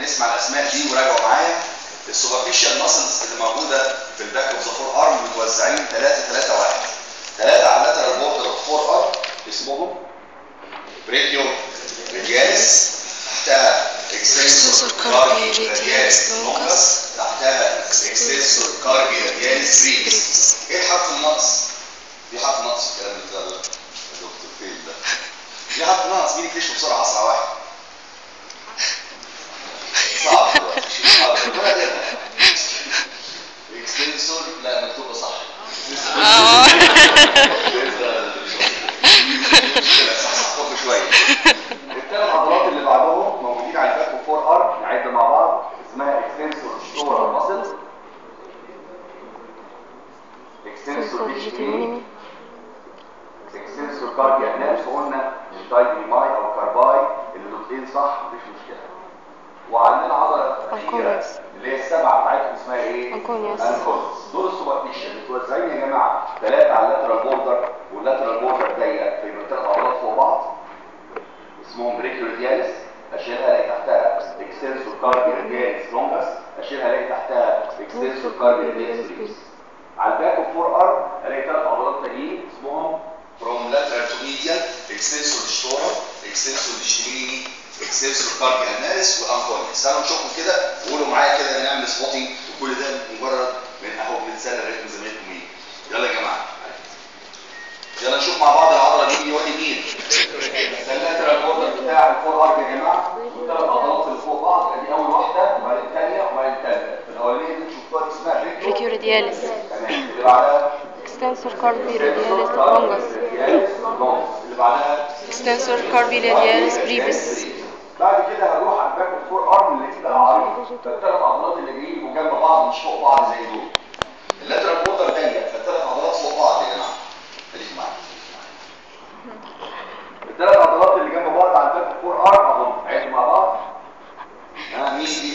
هنسمع الاسماء دي وراجعوا معايا السوبرفيشال ماسلز اللي موجوده في الباك اوف ذا فور ارم متوزعين 3 3 1 ثلاثه على اللاترال بوردر اوف فور ارم اسمهم بريكيو ريدياليس تحتها اكستنسور كاربي ريدياليس لونجس تحتها اكستنسور كاربي ريدياليس بريفس ايه الحرف الناقص؟ في حرف ناقص في الكلام اللي ده يا دكتور فين ده؟ في حرف ناقص مين يكتشفه بسرعه اسرع واحد؟ صعب دلوقتي مش صعب ولا ده اكستنسور لا مكتوبه صح اه صحصحكم شويه الثلاث عضلات اللي بعدهم موجودين على الباك وفور ارم نعد مع بعض اسمها اكستنسور شورال ماسل اكستنسور ديجيتيميني اكستنسور كاردياك نيرفز قلنا دايديماي او كارباي اللي الاثنين صح مفيش مشكله وعندنا عضله اخيره أنكونيوس. اللي هي السبعه بتاعتهم اسمها ايه؟ أنكونيوس. انكونيوس دول السوبرفيشال متوزعين يا جماعه ثلاثه على اللاترال بوردر واللاترال بوردر ضيق فيبقى ثلاث عضلات فوق بعض اسمهم بريكيوريدياليس اشيلها الاقي تحتها اكستنسور كاردي ريدياليس لونجس اشيلها الاقي تحتها اكستنسور كاردي ريدياليس بريفس على الباك اوف فور ارم الاقي ثلاث عضلات تانيين اسمهم from lateral to medial extensor distoro extensor distimini extensor carpi annalis وانكونيس تعالوا نشوفهم كده وقولوا معايا كده هنعمل سبوتنج وكل ده مجرد من اهو بنتسلى رتم زمايلكم مين يلا يا جماعه يلا نشوف مع بعض العضله دي يودي مين ده اللاترال بوردر بتاع الفور ارك يا جماعه والثلاث عضلات اللي فوق بعض ادي اول واحده وبعدين الثانيه وبعدين الثالثه الاولانيه دي شفتوها دي اسمها بريكيو بريكيوريدياليس تمام اللي بعدها extensor carpi radialis longus اللي بعدها extensor carpi radialis brevis بعد كده هروح على الباك فور ارم اللي كده عريض فالثلاث عضلات اللي جايين جنب بعض مش فوق بعض زي دول اللاترال بوردر ضيق فالثلاث عضلات فوق بعض يا جماعه خليك معايا الثلاث عضلات اللي جنب بعض على الباك فور ارم اهم عيدوا مع بعض ها مين دي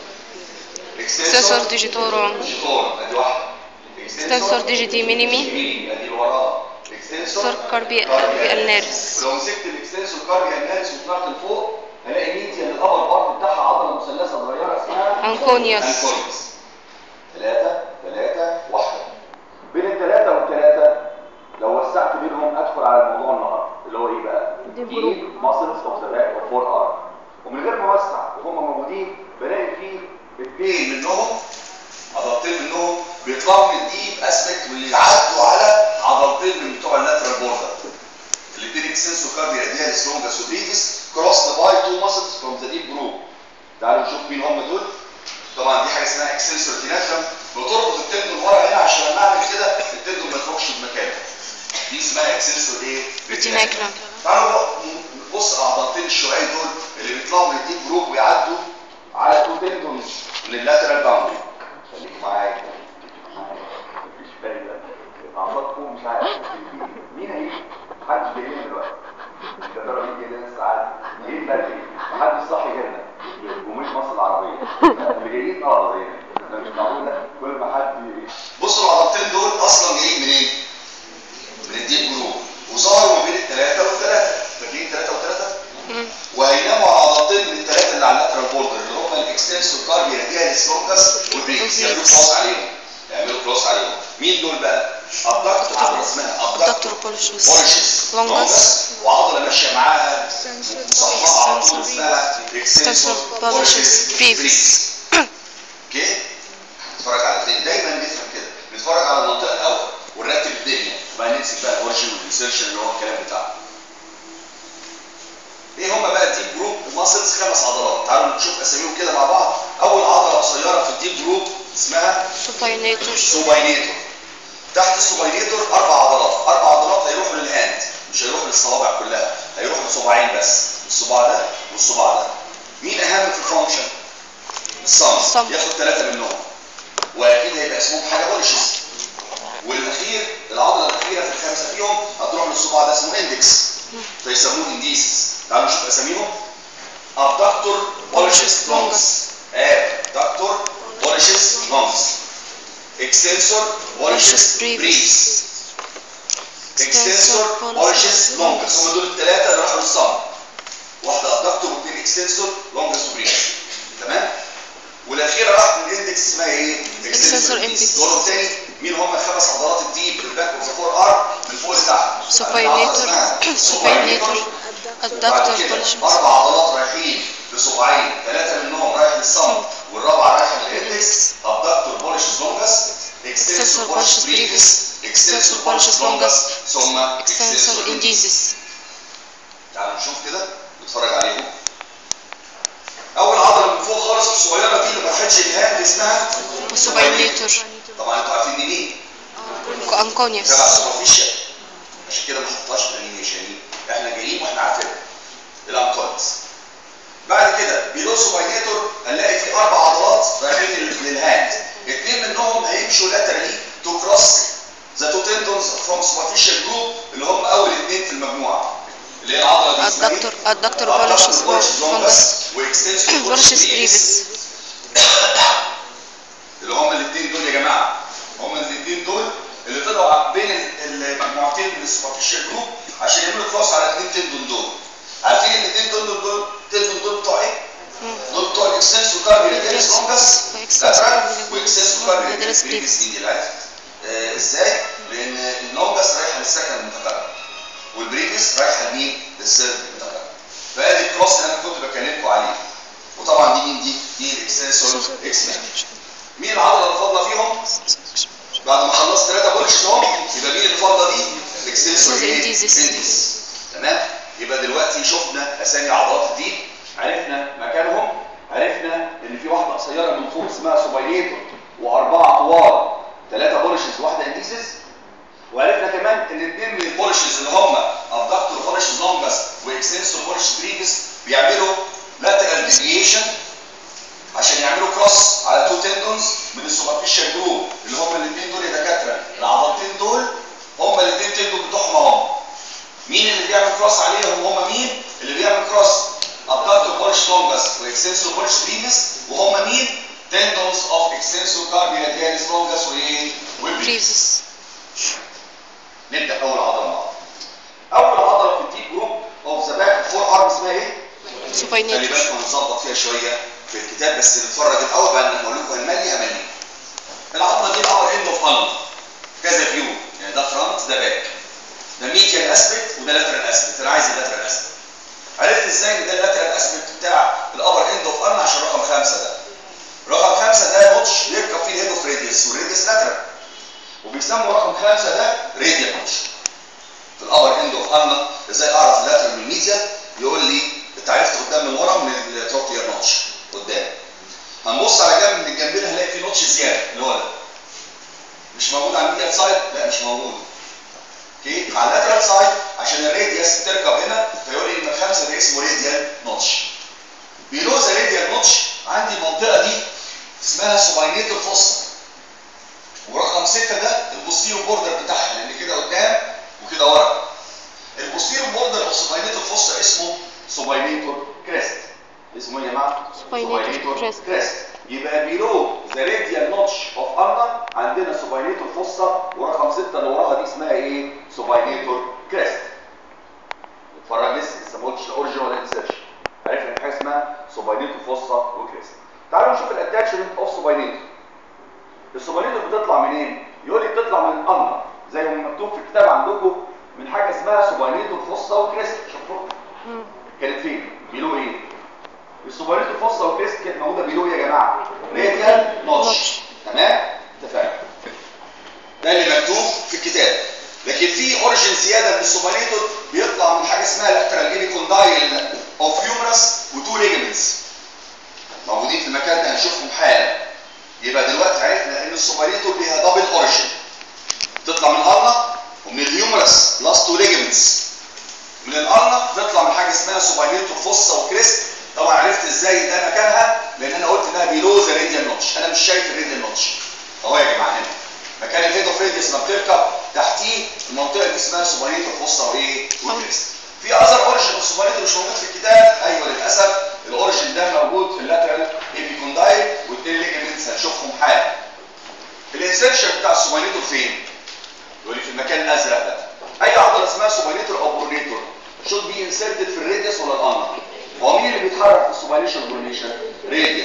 extensor digitorum شطور ادي واحده extensor digiti minimi ادي اللي وراها extensor carpi carpi ulnaris ولو مسكت الاكستنسور كاربي اناليس وطلعت لفوق هلاقي ميديا الابر بارت بتاعها عضله مثلثه صغيره اسمها أنكونيوس. انكونيوس ثلاثه ثلاثه واحده بين الثلاثه والثلاثه لو وسعت بينهم ادخل على الموضوع النهارده اللي هو ايه بقى؟ Deep deep muscles of the back or forearm ومن غير ما اوسع وهم موجودين بلاقي فيه اثنين منهم عضلتين منهم بيطلعوا من الديب اسبكت واللي يعدوا على عضلتين من بتوع اللاترال بوردر الاثنين اكسنسو كاردي رادياليس لونجاس وبريفيس كروس باي تو ماسلز فروم ذا ديب جروب تعالوا نشوف مين هم دول طبعا دي حاجه اسمها اكسنسور تيناترم بتربط التندون ورا هنا عشان لما اعمل كده التندون ما يخرجش بمكانه دي اسمها اكسنسور ايه؟ ريتيناكلم. تعالوا نبص على عضلتين الشعاع دول اللي بيطلعوا من الديب جروب ويعدوا على تو تندونز من اللاترال باوندري خليك معايا مفيش فايده اعصابكم مش عارف مين هيجي؟ محدش جاي لنا دلوقتي ده ترى مين جاي لنا الساعات جايين بدري محدش صاحي غيرنا جمهوريه مصر العربيه اللي جايين اه زينا ده مش معقول كل ما حد بصوا العضلتين دول اصلا جايين منين؟ من الديب جروب وظهروا ما بين الثلاثه والثلاثه فاكرين ثلاثه وثلاثه؟ وهيناموا على عضلتين من الثلاثه اللي على اللاترال بوردر اللي هم الاكستنسور كاربي رادياليس لونجس والبريكس يعملوا كروس عليهم يعملوا كروس عليهم مين دول بقى؟ ابدكتور عضله اسمها abductor ابدكتور pollicis بولشس longus وعضله ماشيه معاها مصححه على طول اسمها اكستنسور extensor بولشس pollicis بريكس brevis اوكي نتفرج على الاثنين دايما نفهم كده نتفرج على المنطقه الاول ونرتب الدنيا وبعدين نمسك بقى الاورجن والانسيرشن اللي هو الكلام بتاعنا ايه هما بقى الديب جروب ماسلز خمس عضلات تعالوا نشوف اساميهم كده مع بعض اول عضله قصيره في الديب جروب اسمها supinator سوباينيتور تحت السوباينيتور اربع عضلات اربع عضلات هيروحوا للهاند مش هيروحوا للصوابع كلها هيروحوا لصباعين بس الصباع ده والصباع ده مين اهم في الفانكشن الصم الصم. ياخد ثلاثه منهم واكيد هيبقى اسمهم حاجه بولشز والاخير العضله الاخيره في الخمسه فيهم هتروح للصباع ده اسمه اندكس فيسموه انديسس تعالوا نشوف اساميهم ابدكتور بولشز لونجس ابدكتور بولشز لونجس اكستنسور بولشز بريفس اكستنسور بولشز لونجس هم دول الثلاثه اللي راحوا للصم واحده ابدكتور واثنين اكستنسور لونجس وبريفس تمام الاخيره راحت للاندكس اسمها ايه؟ Extensor index. دورهم تاني مين هم الخمس عضلات الديب في الباك اوف ذا فور ارم من فوق لتحت supinator supinator adductor pollicis اربع عضلات رايحين لصباعين ثلاثه منهم رايح للصمت والرابعه رايحه للاندكس ابدكتور بوليشز لونجس اكستنسور Extensor بوليشز pollicis بريفيس اكستنسور بوليشز لونجس ثم extensor اكستنسور indicis تعالوا نشوف كده نتفرج عليهم اول عضله من فوق خالص الصغيره دي اللي ما راحتش الهام اللي اسمها supinator طبعا انتوا عارفين دي مين anconius تبع سوبرفيشال عشان كده ما حطهاش ديلينيشن احنا جايين واحنا عارفينها الانكونس بعد كده بيلو سوباينيتور هنلاقي في اربع عضلات رايحين لل- للهاند اثنين منهم هيمشوا لاترالي تو كروس ذا تو تندونز فروم سوبرفيشال جروب اللي هم اول اثنين في المجموعه اللي هي العضله دي اسمها ايه؟ adductor adductor pollicis longus واكستنسور pollicis brevis اللي هم الاثنين دول يا جماعه هم الاثنين دول اللي طلعوا بين ال- المجموعتين من السوبرفيشال جروب عشان يعملوا كروس على الاثنين تندون دول عارفين الاثنين تندون دول تندون دول بتوع ايه؟ دول بتوع الاكستنسور كاربيلاتيريس لونجس وإكستنسور واكستنسور كاربيلاتيريس كاربيلاتيريس بريفيس دي دي عارف آه، ازاي؟ لان اللونجس رايحه للسكن المتكرر والبريفيس رايحه لمين؟ للسيرف المتكرر فادي الكروس اللي انا كنت بكلمكم عليه وطبعا دي مين دي؟ دي الاكستنسور اكس مين العضله اللي فاضله فيهم؟ بعد ما خلصت ثلاثه بولش اهو يبقى مين اللي فاضله دي؟ الاكستنسور Extensor ايه؟ indicis. indicis. تمام؟ يبقى دلوقتي شفنا اسامي عضلات الدين عرفنا مكانهم عرفنا ان في واحده قصيره من فوق اسمها سوباينيتور واربعه طوال ثلاثه بولشز واحده انديسيس وعرفنا كمان ان اثنين من البولشز اللي هم ابدكتور بولشز لونجس واكستنسور بولشز بريفيس بيعملوا لاترال ديفيشن عشان يعملوا كروس على تو تندونز من السوبرفيشال جروب اللي هم الاثنين دول يا دكاتره العضلتين دول هم الاثنين تندون بتوعهم اهم مين اللي بيعمل كروس عليهم هم مين اللي بيعمل كروس ابدكتور بولش لونجس واكستنسور بولش بريفيس وهم مين تندونز اوف اكستنسور كاربيلاتياليس لونجس وايه وبريفيس brevis نبدا اول عضله مع بعض اول عضله في الديب جروب اوف ذا باك فور ارم اسمها ايه خلي supinator بالكم هنظبط فيها شويه في الكتاب بس نتفرج الاول بعد ما اقول لكم هنملي هملي العضله دي الابر اند اوف ارم كذا فيو يعني ده فرونت ده باك ده ميديال اسبكت وده لاترال اسبكت انا عايز اللاترال اسبكت عرفت ازاي ان ده اللاترال اسبكت بتاع الابر اند اوف ارم عشان رقم خمسه ده رقم خمسه ده نوتش بيركب فيه الهيد اوف راديوس والراديوس لاترال وبيسموا رقم خمسه ده راديال نوتش في الابر اند اوف ارنا ازاي اعرف اللاترال من الميديا يقول لي انت عرفت قدام من ورا من التروكلير نوتش قدام هنبص على جنب من الجنبين هنلاقي في نوتش زياده اللي هو ده مش موجود على الميديال سايد لا مش موجود اوكي على اللاترال سايد عشان الراديوس تركب هنا فيقول لي ان الخمسه ده اسمه راديال نوتش بيلو ذا راديال نوتش عندي المنطقه دي اسمها سوباينيتال فوسا ورقم ستة ده البوستيرو بوردر بتاعها لان كده قدام وكده ورا البوستيرو بوردر اوف سوباينيتور فوسا اسمه سوباينيتور كريست اسمه ايه يا جماعه Supinator crest. كريست يبقى بيلو ذا راديال نوتش اوف ارنا عندنا سوباينيتور فوسا ورقم ستة اللي وراها دي اسمها ايه سوباينيتور كريست اتفرج لسه لسه ما قلتش الاوريجن ولا الانسيرشن عرفنا ان حاجه اسمها سوباينيتور فوسا وكريست تعالوا نشوف الاتاتشمنت اوف سوباينيتور السوبريتور بتطلع منين؟ يقول لي بتطلع من القمر زي ما مكتوب في الكتاب عندكم من حاجه اسمها سوبريتور فصه وكريست شوفوا كانت فين؟ بيلو ايه؟ السوبريتور فصه وكريست كانت موجوده بيلو إيه يا جماعه راديال نوتش نوتش. تمام؟ اتفقنا ده اللي مكتوب في الكتاب لكن في اوريجن زياده من السوبريتور بيطلع من حاجه اسمها لاترال ايبيكوندايل اوف هيومرس وتو ليجمنتس موجودين في المكان ده هنشوفهم حالا يبقى دلوقتي عرفنا ان السوبريتور ليها دبل اوريجن تطلع من الارنا ومن الهيومرس بلس تو ليجمنتس من الارنا تطلع من حاجه اسمها سوبريتور فوسا وكريست طبعا عرفت ازاي ده مكانها لان انا قلت انها بيلو ذا راديال نوتش انا مش شايف الراديال نوتش اهو يا جماعه هنا مكان الهيد اوف راديوس لما بتركب تحتيه المنطقه دي اسمها سوبريتور فوسا وايه وكريست في اذر اوريجن اوف سوبريتور مش موجود في الكتاب ايوه للاسف الاوريجن ده موجود في اللاترال ايبيكوندايل والتيل ليجمنتس هنشوفهم حالا الانسرشن بتاع السوبريتور فين يقول لي في المكان الازرق ده اي عضله اسمها سوبريتور او برونيتور should be inserted في الراديوس ولا الالنا هو مين اللي بيتحرك في السوبريشن برونيشن راديوس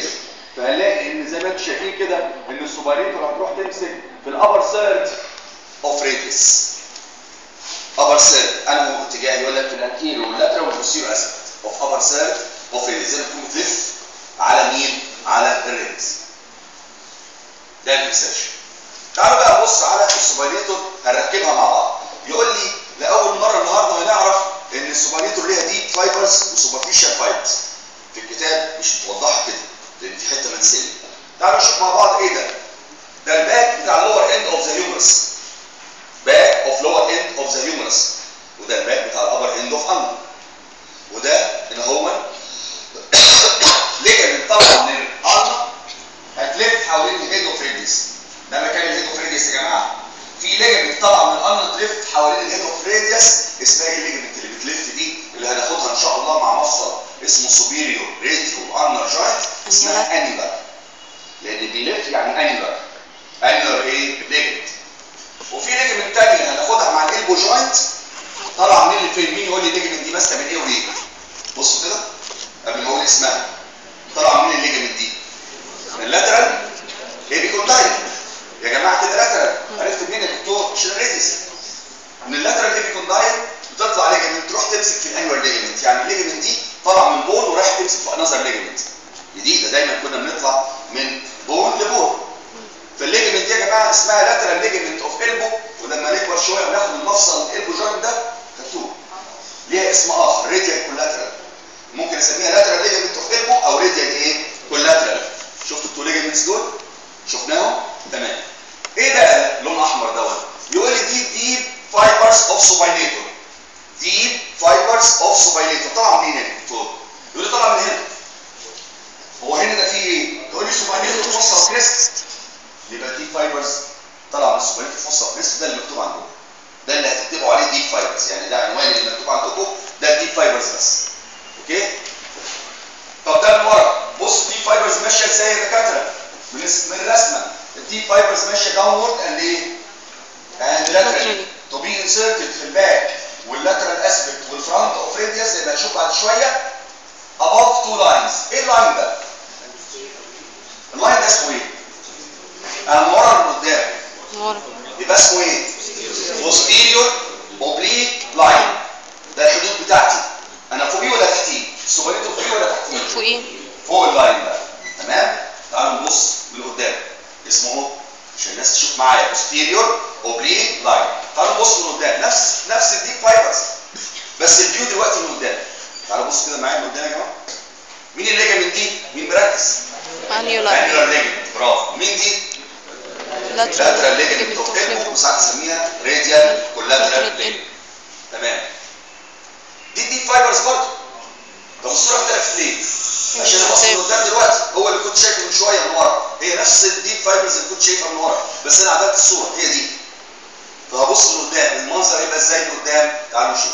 فهنلاقي ان زي ما انتم شايفين كده ان السوبريتور هتروح تمسك في الابر سيرد اوف راديوس ابر سيرد انه اتجاه يقول لك في الانتيريور واللاترال والبوستيريور اسبكت اوف ابر سيرد اوف راديوس زي ما تكون بتلف على مين؟ على الراديوس ده الانسرشن تعالوا بقى نبص على السوبريتور هنركبها مع بعض يقول لي لاول مره النهارده هنعرف ان السوبريتور ليها ديب فايبرز وسوبرفيشال فايبرز في الكتاب مش متوضحه كده لان في حته منسيه تعالوا نشوف مع بعض ايه ده ده الباك بتاع اللور اند اوف ذا هيومرس باك اوف لور اند اوف ذا هيومرس وده الباك بتاع الابر اند اوف ان وده ان هو ليجمنت طبعا من الان هتلف حوالين الهيد اوف ريديس ده مكان الهيد اوف ريديس يا جماعه في ليجمنت طبعا من الان تلف حوالين الهيد اوف ريديس اسمها ايه الليجمنت اللي بتلف دي اللي هناخدها ان شاء الله مع مفصل اسمه سوبيريور راديو ارنر جوينت اسمها انيلر لان بيلف يعني انيلر انيلر ايه ليجمنت وفي ليجمنت تانية هناخدها مع الالبو جوينت طالعه منين لفين مين يقول لي الليجمنت دي ماسكه من ايه وايه بصوا كده قبل ما اقول اسمها طالعه منين الليجمنت دي من اللاترال ايه بيكون دايركت يا جماعه كده لاترال عرفت منين يا دكتور عشان الريديس من اللاترال ايه بيكون دايركت بتطلع ليجمنت تروح تمسك في الانيوال ليجمنت يعني الليجمنت دي طالعه من بون ورايح تمسك في انذر ليجمنت جديده دايما كنا بنطلع من بون لبون فالليجمنت دي يا جماعه اسمها لاترال ليجمنت اوف البو ولما نكبر شويه وناخد المفصل الالبو جوينت ده خدتوه ليها اسم اخر راديال كولاترال ممكن اسميها لاترال ليجمنت اوف البو او راديال ايه كولاترال شفتوا التو ليجمنتس دول شفناهم تمام ايه بقى لون احمر دوت يقول لي دي ديب فايبرز اوف سوباينيتور ديب فايبرز اوف سوباينيتور طالعه منين يا دكتور يقول لي طالعه من هنا هو هنا ده فيه ايه يقول لي سوباينيتور فوسا كريست يبقى ديب فايبرز طالعه من السوباينيتور فوسا كريست ده اللي مكتوب عندكم ده اللي هتكتبوا عليه ديب فايبرز يعني ده عنوان اللي مكتوب عندكم ده ديب فايبرز بس اوكي طب ده من ورا بص ديب فايبرز ماشيه ازاي يا دكاتره من من الرسمه الديب فايبرز ماشيه داونورد اند ايه اند لاترالي تو بي انسرتد في الباك واللاترال اسبكت والفرونت اوف راديوس زي ما هنشوف بعد شويه above two lines ايه اللاين ده اللاين ده اسمه ايه انا من ورا من قدام ورا يبقى اسمه ايه posterior oblique line ده الحدود بتاعتي انا فوقيه ولا تحتيه السوبريتور فوقيه ولا تحتيه فوقيه فوق اللاين ده تمام تعالوا نبص من قدام اسمه اهو عشان الناس تشوف معايا posterior oblique line تعالوا نبص من قدام نفس نفس الديب فايبرز بس الفيو دلوقتي من قدام تعالوا بص كده معايا من قدام يا جماعه مين الليجمنت دي مين مركز انيو انيولار لاين ليجمنت برافو مين دي لاترال لاترال ليجمنت اوف البو وساعات نسميها راديال كولاترال ليجمنت تمام دي دي فايبرز برضه طب الصوره اختلفت ليه؟ عشان مش الوصل قدام. قدام دلوقتي هو اللي كنت شايفه من شويه من ورا هي نفس الديب فايبرز اللي كنت شايفها من ورا بس انا عدلت الصوره هي دي فهبص من قدام المنظر هيبقى ازاي من قدام تعالوا نشوف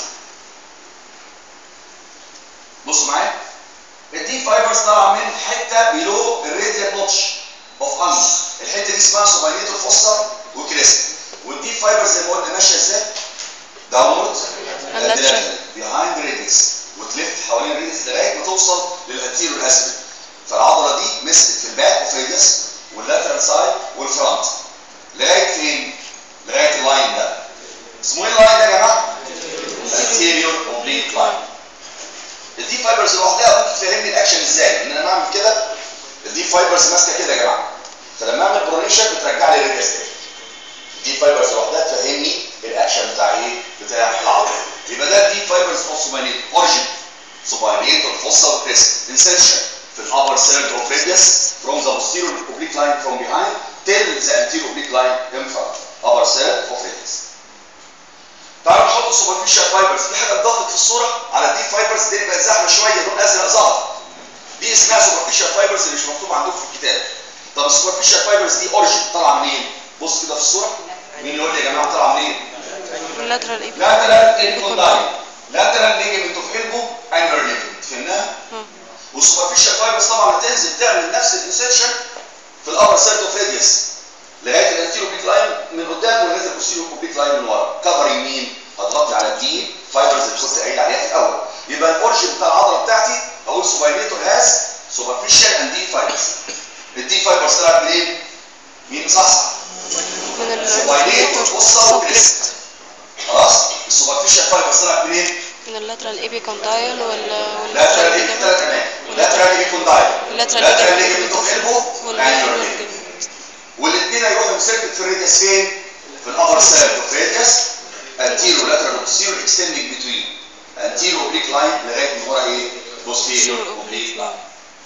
بصوا معايا الديب فايبرز طالعه من حته بيلو الراديال نوتش اوف ان الحته دي اسمها سوباينيتور فوسا وكريست والديب فايبرز زي ما قلنا ماشيه ازاي؟ داونورد Lateral. بيهايند ريديس وتلف حوالين الريديس لغايه ما توصل للانتيريور اسبل فالعضله دي مسكت في الباك اوف ريديس واللاترال سايد والفرونت لغايه فين؟ لغايه اللاين ده اسمه ايه اللاين ده يا جماعه؟ anterior oblique line الديب فايبرز لوحدها ممكن تفهمني الاكشن ازاي ان انا بعمل كده الديب فايبرز ماسكه كده يا جماعه فلما اعمل برونيشن بترجع لي الريديس تاني الديب فايبرز لوحدها تفهمني الاكشن بتاع ايه بتاع العضله يبقى ده الديب فايبرز اوف سوباينيت اوريجين سوباينيت والفوسا والكريست انسنشن في الابر سيرد اوف ريديس from the posterior oblique line from behind till the anterior oblique line in front upper third of radius تعالوا نحط السوبرفيشال فايبرز في حاجه اتضافت في الصوره على الديب فايبرز دي بقت زحمه شويه لون ازرق ظهر دي اسمها سوبرفيشال فايبرز اللي مش مكتوب عندكم في الكتاب طب السوبرفيشال فايبرز دي اوريجين طالعه منين بص كده في الصوره مين يقول لي يا جماعه طالعه منين اللاترال ايه lateral epicondyle lateral ligament of elbow angular ligament فهمناها والسوبرفيشال فايبرز طبعا هتنزل تعمل نفس الانسيرشن في الابر سايد اوف راديوس لغايه الانتيرو بيك لاين من قدام ونازل البوستيرو بيك لاين من ورا كفرنج مين هتغطي على الدي فايبرز اللي كنت قايل عليها في الاول يبقى الاورجن بتاع العضله بتاعتي اقول سوباينيتور هاز سوبرفيشال اند دي فايبرز الدي فايبرز طلعت منين؟ مين صح؟ من سوبايليتور بصه وكريست خلاص السوبرفيشال فايبرز طلعت منين؟ من اللاترال ايبي كوندايل ولا لاترال ليجمنت ثلاث كمان لاترال ليجمنت كوندايل اللاترال لاترال ليجمنت ليجمنت اوف البو والمانيولار والاثنين هيروحوا يمسكوا في الراديوس فين؟ في الابر سيرف اوف راديوس انتيرو لاترال اوبسيرو اكستندنج بتوين انتيرو اوبليك لاين لغايه من ورا ايه؟ بوستيريور اوبليك لاين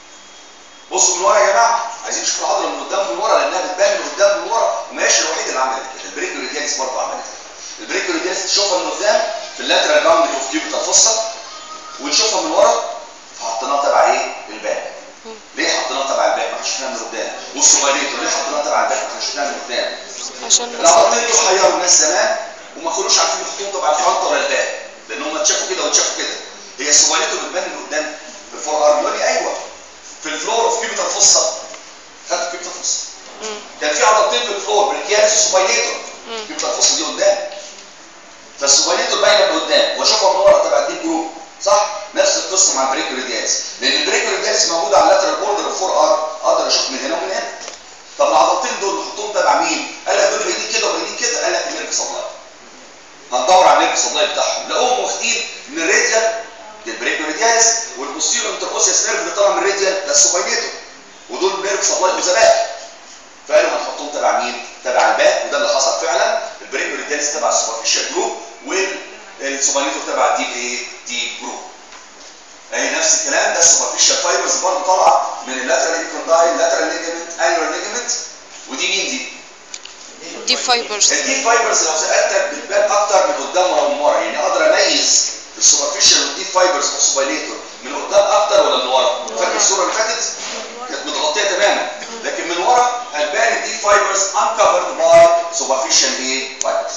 بصوا من ورا يا جماعه عايزين نشوف العضله من قدام من ورا لانها بتبان من قدام من ورا وماشي الوحيد اللي عملت كده البريكوليدياليس برضه عملت كده البريكوليدياليس تشوفها من قدام في اللاترال باوند اوف كيوبيتال فوسا ونشوفها من ورا فحطيناها تبع ايه؟ الباك ليه حطيناها تبع الباك ما احنا شفناها من قدام والسوبريتور ليه حطيناها تبع الباك ما احنا شفناها من قدام عشان العضلتين دول حيروا الناس زمان وما كانوش عارفين يحطوهم تبع الفرونت ولا الباك لان هم اتشافوا كده واتشافوا كده هي السوبريتور بتبان من قدام في الفور ارم يقول لي ايوه في الفلور اوف كيوبيتال فوسا خدت كيوبيتال فوسا مم. كان في عضلتين في الفلور بريكيالس وسوبايليتور مم. كيوبيتال فوسا دي قدام فالسوبايليتور باينه من قدام واشوفها من ورا تبع الديب جروب صح نفس القصه مع البريكوريديالس لان البريكوريديالس موجود على اللاترال بوردر الفور ار اقدر اشوف من هنا ومن هنا طب العضلتين دول نحطهم تبع مين قال لك دول بعيدين كده وبعيدين كده قال لك النيرف سبلاي هندور على النيرف سبلاي بتاعهم لقوهم واخدين من الراديال دي البريكوريديالس والبوستيرو انتروسيوس نيرف اللي طالع من الراديال ده السوبايليتور ودول نيرف سبلاي وزباك فقالوا هنحطهم تبع مين؟ تبع الباك وده اللي حصل فعلا البريكوريديالس تبع السوبرفيشال جروب والسوبريتور تبع الديب ايه؟ ديب جروب. اهي نفس الكلام ده السوبرفيشال فايبرز برضه طالعه من اللاترال كوندايل لاترال ليجمنت انيولار ليجمنت ودي مين دي؟ دي فايبرز الديب فايبرز لو سالتك بتبان اكتر من قدام ولا من ورا يعني اقدر اميز السوبرفيشال والديب فايبرز والسوبريتور من قدام اكتر ولا من ورا؟ فاكر الصوره اللي فاتت؟ كانت متغطيه تماما لكن من ورا هتبان الديب فايبرز uncovered باي superficial ايه فايبرز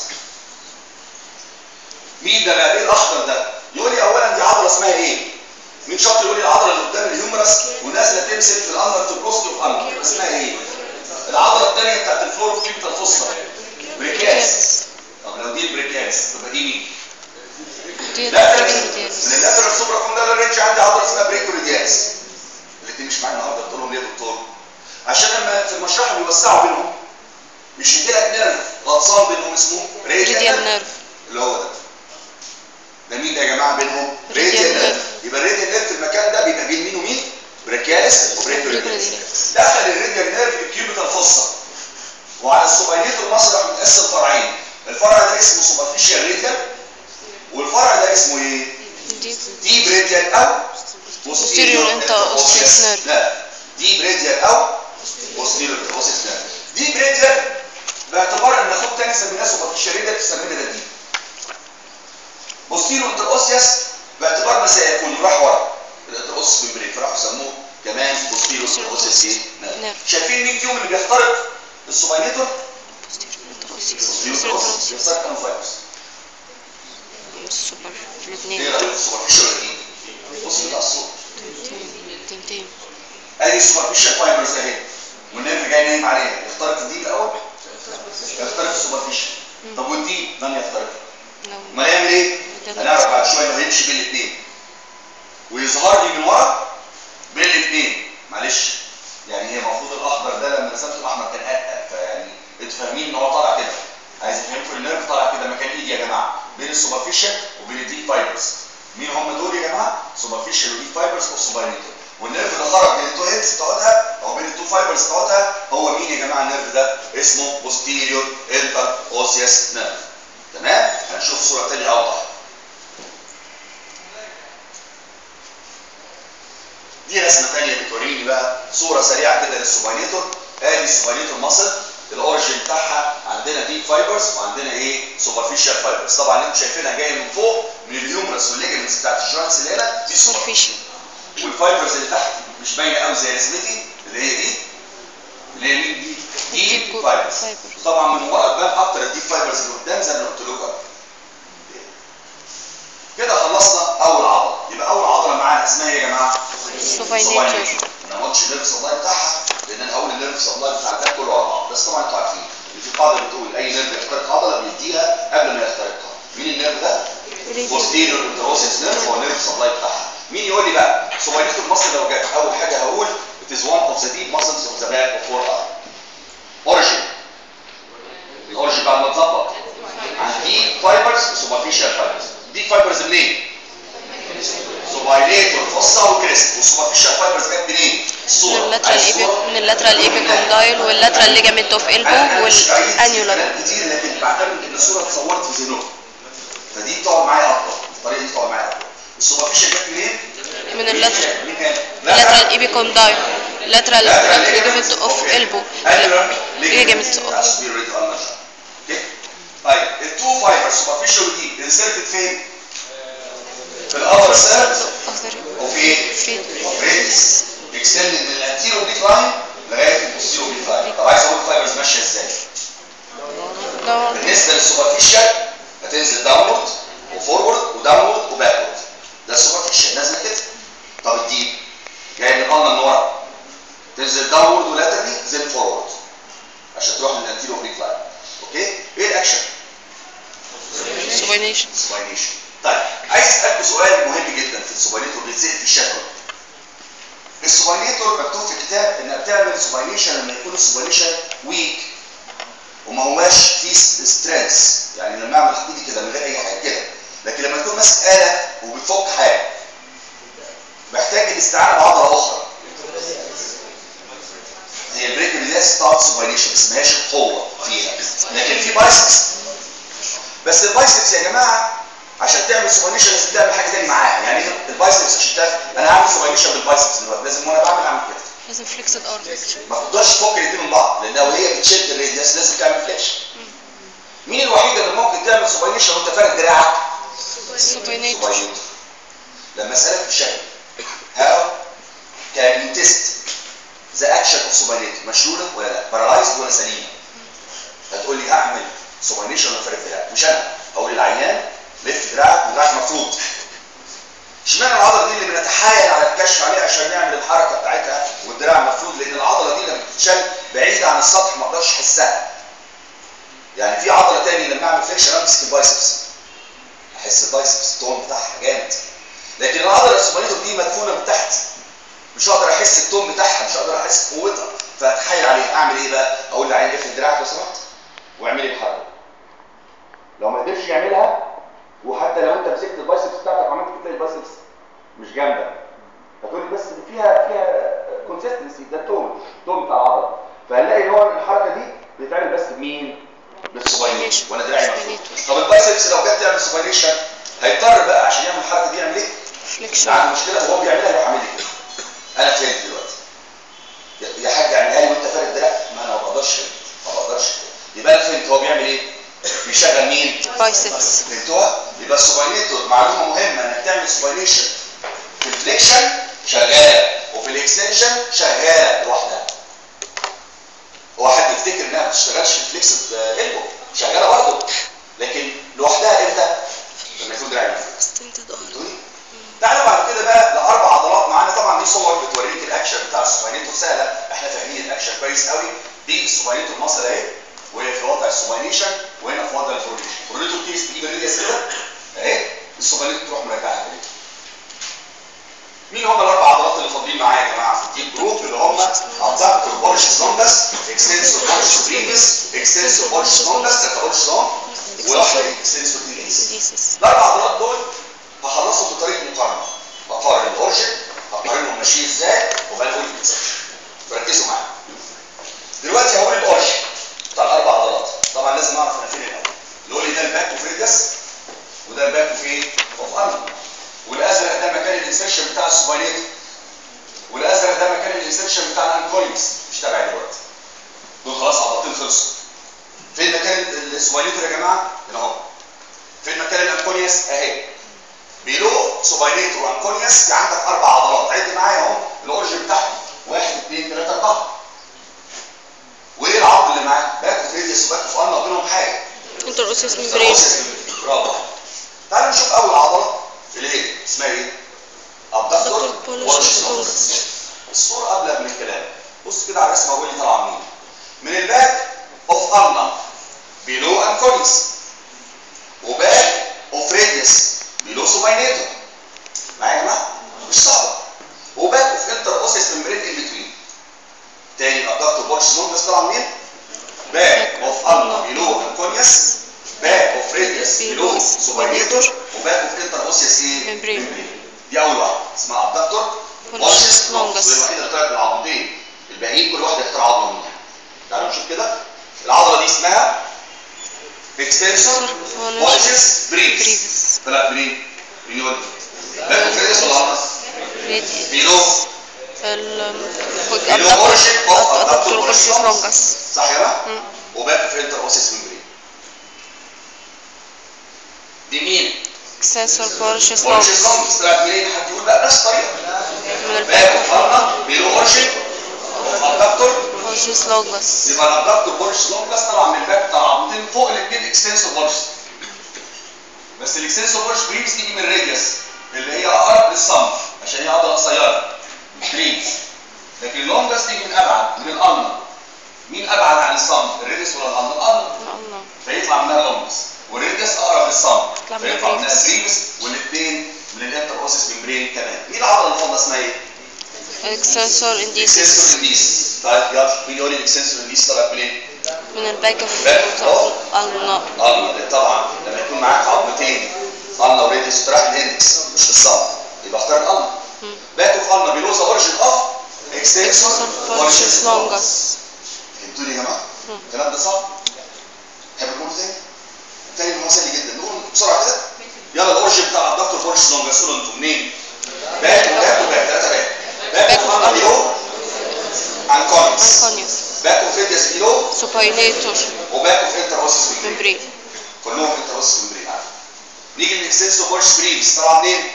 مين ده بقى ايه الاخضر ده يقول لي اولا دي عضله اسمها ايه مين شاطر يقول لي العضله اللي قدام الهيومرس ونازله تمسك في الاندر توبروستي اوف انكر اسمها ايه العضله الثانيه بتاعت الفلور اوف كيوبيتال فوسا بريكاس طب لو دي البريكاس تبقى دي مين دي لا من البريكوريديالس اللاترال سوبرا كوندالا رينج عندي عضله اسمها بريكوريدياس الاثنين مش معايا النهارده قلت لهم ليه يا دكتور عشان لما في المشرحه بيوسعوا بينهم مش يدي لك نيرف غطسان بينهم اسمه راديال راديال نيرف اللي هو ده ده مين ده يا جماعه بينهم Radial راديال nerve. نيرف يبقى الراديال نيرف في المكان ده بيبقى بين مين ومين بريكيالس وبريكوريديالس Brachioides. دخل الراديال نيرف الكيوبيتال فوسا وعلى السوبايليتور المسرح متقسم فرعين الفرع ده اسمه سوبرفيشال راديال والفرع ده اسمه ايه دي ديب راديال او Posterior interosseous nerve. لا ديب راديال او posterior interosseous nerve ديب راديال باعتبار ان اخوك تاني سميناه سوبرفيشال راديال فسمينا ده ديب posterior interosseous باعتبار ما سيكون راح ورا الانتروسس ممبرين فراحوا سموه كمان posterior interosseous ايه nerve. Nerve. شايفين مين فيهم اللي بيخترق السوباينيتور posterior posterior interosseous interosseous بيخترق كانوا فايروس سوبر ايه الاثنين رايك في السوبرفيشال راديال بص بتاع الصوت تنتين ادي السوبرفيشال فايبرز اهي والنيرف جاي نايم عليها يخترق الديب الاول يخترق السوبرفيشال طب والديب لن يخترق لو ما يعمل ايه هنعرف بعد شويه انه هيمشي بين الاثنين ويظهر لي من ورا بين الاثنين معلش يعني هي المفروض الاخضر ده لما رسمت الاحمر كان اتقل فيعني انتوا فاهمين ان هو طالع كده عايز افهمكم النيرف طالع كده مكان ايدي يا جماعه بين السوبرفيشال وبين الديب فايبرز مين هم دول يا جماعه سوبرفيشال وديب فايبرز والسوبرينيتور والنيرف اللي خرج بين التو هيدز بتاعتها او بين التو فايبرز بتاعتها هو مين يا جماعه النيرف ده اسمه posterior interosseous nerve تمام هنشوف صوره ثانيه اوضح دي رسمه ثانيه بتوريني بقى صوره سريعه كده للسوباينيتور ادي السوباينيتور ماسل الاوريجين بتاعها عندنا ديب فايبرز وعندنا ايه سوبرفيشال فايبرز طبعا انتوا شايفينها جايه من فوق من الهيومرس والليجمنتس بتاعت الجوينتس اللي هنا دي سوبرفيشال سوبرفيشال والفايبرز اللي تحت مش باينه قوي زي رسمتي اللي هي دي اللي هي مين دي؟ ديب Deep فايبرز fibers. طبعا من ورا تبان اكتر الديب فايبرز اللي قدام زي ما قلت لكم كده خلصنا اول عضله يبقى اول عضله معانا اسمها ايه يا جماعه؟ سوباينيتور انا ما قلتش النيرف سبلاي بتاعها لان انا هقول النيرف سبلاي بتاع ده كله ورا بعض بس طبعا انتوا عارفين ان في قاعده بتقول اي نيرف يخترق عضله بيديها قبل ما يخترقها مين النيرف ده؟ posterior interosseous nerve هو النيرف سبلاي بتاعها مين يقول لي بقى سوباينيتور مصر لو جت اول حاجه هقول it is one of the deep muscles of the back السوبرفيشال فايبرز جت منين؟ من الصوره اللاترال عايز ايبي صورة؟ من اللاترال ايبي كوندايل واللاترال ليجامنت اوف البو والانيولار كلام كتير لكن بعتمد ان الصوره اتصورت في ذهنهم فدي بتقعد معايا اكتر الطريقه دي بتقعد معايا اكتر السوبرفيشال جت منين؟ من اللاترال مين قال؟ اللاترال ايبي كوندايل لاترال ليجامنت اوف البو ليجامنت اوف طيب التو فايبر سوبرفيشال دي انسرتد فين؟ في الابر سيرد وفي ايه؟ فريد ريدس اكستند من الانتيرو بيك لاين لغايه البوستيرو بيك لاين طب عايز اقول الفايبرز ماشيه ازاي؟ ده بالنسبه للسوبرفيشال هتنزل داونورد وفورورد وداونورد وباكورد ده السوبرفيشال نازله كده طب الديب جاي من القلنا من ورا تنزل داونورد ولاترلي زي فورورد عشان تروح من الانتيرو بيك لاين اوكي ايه الاكشن سوبينيشن سوباينيشن طيب عايز اسالكم سؤال مهم جدا في السوباينيتور بيتسال في الشفوي السوباينيتور مكتوب في الكتاب انها بتعمل سوباينيشن لما يكون السوباينيشن ويك وما هواش فيه سترينث يعني لما اعمل ايدي كده من غير اي حاجه كده لكن لما تكون ماسك اله وبتفك حاجه محتاج الاستعانه بعضله اخرى هي البريك اللي ستارت سوباينيشن بس ما هياش قوه فيها لكن في بايسبس بس البايسبس يا جماعه عشان تعمل سوباينيشن لازم تعمل حاجه تاني معاها يعني البايسبس عشان تعمل انا هعمل سوباينيشن بالبايسبس دلوقتي لازم وانا بعمل اعمل كده لازم فليكسد ارم ما تقدرش تفك الاثنين من بعض لان وهي بتشد الراديوس لازم تعمل فليكشن مين الوحيد اللي ممكن تعمل سوباينيشن وانت فارد دراعك سوبينيتور سوباينيتور لما اسالك في الشكل how can you test the action of supinator مشلوله ولا لا paralyzed ولا سليمه هتقول لي هعمل سوباينيشن ولا فارد دراعك مش انا هقول للعيان لف دراعك ودراعك مفروض اشمعنى العضله دي اللي بنتحايل على الكشف عليها عشان نعمل الحركه بتاعتها والدراع مفروض لان العضله دي لما بتتشال بعيده عن السطح ما اقدرش احسها يعني في عضله تاني لما اعمل فليكشن امسك البايسبس احس البايسبس التون بتاعها جامد لكن العضله السوبريتور دي مدفونه من تحت مش هقدر احس التون بتاعها مش هقدر احس قوتها فاتحايل عليها اعمل ايه بقى اقول لعين افرد دراعك لو سمحت واعملي الحركه لو ما قدرش يعملها وحتى لو انت مسكت البايسبس بتاعتك وعملت كده تلاقي البايسبس مش جامده هتقول لي بس فيها فيها كونسيستنسي ده التون التون بتاع العضله فهنلاقي ان هو الحركه دي بتتعمل بس بمين؟ بالسوباينيشن وانا دراعي مفروض طب البايسبس لو جت تعمل سوباينيشن هيضطر بقى عشان يعمل الحركه دي يعمل ايه؟ فليكشن عنده مشكله وهو بيعملها يروح عامل لي كده انا فهمت دلوقتي يا- يا حاج اعملها لي وانت فارد دراعك ما انا ما بقدرش كده ما بقدرش كده يبقى انا فهمت هو بيعمل ايه؟ بيشغل مين؟ بايسبس فهمتوها؟ يبقى السوباينيتور معلومه مهمه انك تعمل سوباينيشن في الفليكشن شغاله وفي الاكستنشن شغاله لوحدها. هو حد يفتكر انها ما بتشتغلش في الفليكس البو شغاله برضه لكن لوحدها امتى؟ لما يكون دراعي مفروض. ستنتد ارم فهمتوني؟ تعالى بعد كده بقى لاربع عضلات معانا طبعا دي صور بتوريك الاكشن بتاع السوباينيتور سهله احنا فاهمين الاكشن كويس قوي دي السوباينيتور مصر اهي وهي في وضع السوباينيشن وهنا في وضع الفوريشن الفوريتور كيس تجيب الريديا كده اهي السوباينيتور تروح مرجعها كده مين هم الاربع عضلات اللي فاضلين معايا يا جماعه في التيم جروب اللي هم ابدكتور بولش لونجس اكستنسور بولش بريمس اكستنسور بولش لونجس ده بولش لونج وواحده اكستنسور ديليس ديسس الاربع عضلات دول هخلصهم بطريقه مقارنه هقارن الاورجن هقارنهم ماشيين ازاي وبعدين اقول الانسبشن فركزوا معايا دلوقتي هقول الاورجن بتاع الاربع عضلات طبعا لازم اعرف انا فين الاول اللي هو لي ده الباك وفريدس وده الباك وفين اوف ارم والازرق ده مكان الانسبشن بتاع السوباينيتور والازرق ده مكان الانسبشن بتاع الانكوليس مش تبعي دلوقتي دول خلاص عضلتين خلصوا فين مكان السوباينيتور يا جماعه هنا اهو فين مكان الانكونياس اهي بيلو سوباينيتور وانكونياس عندك اربع عضلات عد معايا اهو الاورجن بتاعهم واحد اثنين ثلاثه اربعه وايه العظم اللي معاك باك وفريديس وباك وفقنا بينهم حاجه انتر اوسيس ميمبرين برافو تعالوا نشوف اول عضله اللي هي اسمها ايه ابدكتور Abductor pollicis pollicis longus. longus. الصوره قبل من الكلام بص كده على الرسمه وقول لي طالعه منين من الباك اوف ارنا بيلو انكونيس وباك اوف راديوس بيلو سوباينيتور معايا يا جماعه مش صعبه وباك اوف انتر اوسيس ممبرين ان بتوين تاني الابدكتور بولش لونجس طالعه منين باك اوف ارنا بيلو انكونيس باك اوف راديوس بيلو سوباينيتور وباك اوف انتر اوسيس ايه Membrane. دي اول واحده اسمها ابدكتور بولشس لونجس الوحيده اللي طلعت من العظمتين الباقيين كل واحده اختار عظمه منها تعالوا نشوف كده العضله دي اسمها اكستنسور بولشس بريفس بريفس طلعت منين؟ من يقول باكو فريدس ولا عضله؟ بيلو بيلو بورشن اوف ادابتور بورشن لونجس صح يا بقى؟ مم. وباكو في انتر اوسيس ممبرين دي مين؟ اكسسور بولشس بورشن لونجس لونجس طلعت منين؟ حد يقول بقى نفس الطريقه من باكو الباك فرنا بيلو بورشن ادابتور بولشس لونجس يبقى الابدكتور بولش لونجس طلع من الباك بتاع العظمتين فوق الاثنين اكستنسور بولش بس الاكستنسور بولش بريفس تيجي من الراديوس اللي هي اقرب للصنف عشان هي عضله قصيره بريفس لكن اللونجس تيجي من ابعد من الالنا مين ابعد عن الصنف الراديوس ولا الالنا الالنا الله فيطلع منها اللونجس والراديوس اقرب للصنف يطلع من فيطلع منها الراديوس. بريفس والاثنين من الانتر اوسيس ممبرين كمان مين العضله اللي فاضله اسمها ايه؟ اكسسور اكستنسور انديسيس انديس طيب يلا مين يقول لي الاكستنسور انديس طلعت منين؟ من الباك اوف Back of- الله الله طبعا لما يكون معاك عظمتين الله وريديوس تروح الاندكس مش للصدر يبقى اختار الالنا مم. باك اوف النا بيلوز اوريجن اوف اكستنسور اكسسور بولشس لونجس فهمتوني يا جماعه؟ مم. الكلام ده صعب؟ تحب نقول تاني؟ تاني إن هو سهل جدا نقول بسرعه كده يلا الاوريجن بتاع الدكتور بورش لونجس قولوا انتوا منين؟ باك وباك وباك ثلاثه باك باك Back اوف of النا ulna. بيلو انكونيس انكونيوس باك اوف ريديوس بيلو سوبايليتور وباك اوف انتر اوسيس بيلو ممبرين كلهم انتر اوسيس ممبرين عارف نيجي للاكستنسور بورش بريفس طبعا منين؟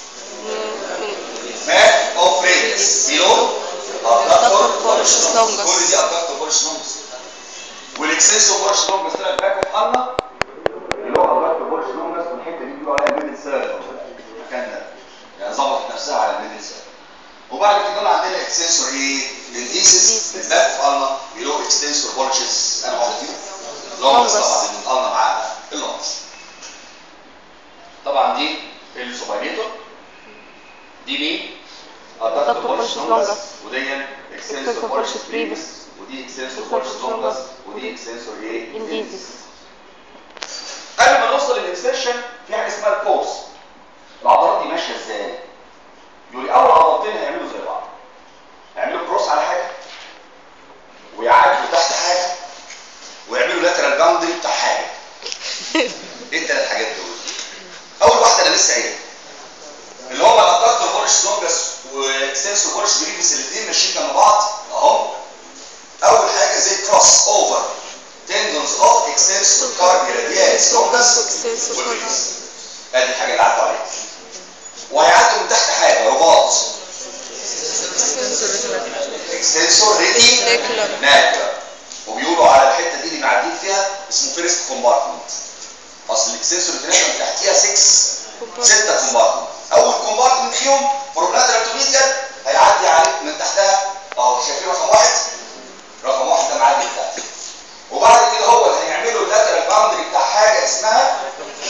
باك اوف ريديوس بيلو Adductor pollicis longus. كل دي ادكتور بولش لونجس والاكستنسور بولش لونجس طلع باك اوف النا اللي هو ادكتور بولش لونجس والحته دي بيقولوا عليها ميدل سيرف المكان ده يعني ظبطت نفسها على الميدل سيرف وبعد كده قلنا عندنا اكستنسور ايه؟ الانديسيس الباك اوف النا بيلو اكستنسور بولشز انا قلت لونجس Longus. طبعا لان الالنا معاها اللونجس طبعا دي السوباينيتور دي مين؟ Adductor ادكتور بولش pollicis لونجس longus. ودي اكستنسور Extensor بولش pollicis بريفس brevis. ودي اكستنسور Extensor بولش pollicis لونجس longus. ودي اكستنسور ايه؟ انديزيس قبل ما نوصل للانسيرشن في حاجه اسمها الكورس العضلات دي ماشيه ازاي؟ يقول لي اول عضلتين هيعملوا زي بعض هيعملوا كروس على حاجه ويعدوا تحت حاجه ويعملوا لاترال باوندري بتاع حاجه ايه الثلاث حاجات دول؟ اول واحده انا لسه قايلها اللي هو الادكتور بولش لونجس واكستنسور بولش بريفس الاثنين ماشيين جنب بعض اهو اول حاجه زي كروس اوفر تندونز اوف اكستنسور كاربي رادياليس لونجس Extensor والبريفس ادي الحاجه اللي عدوا عليها وهيعدوا من تحت حاجه رباط اكستنسور ريدي Reticulum. ناكلر وبيقولوا على الحته دي اللي معديين فيها اسمه فيرست كومبارتمنت اصل الاكستنسور ريدي تحتيها 6 ستة كومبارتمنت اول كومبارتمنت فيهم فورمولات رابتوميديال هيعدي عليك من تحتها اهو شايفين رقم واحد رقم واحد ده معدي تحت وبعد كده هو اللي هيعملوا اللاترال باوندري بتاع حاجه اسمها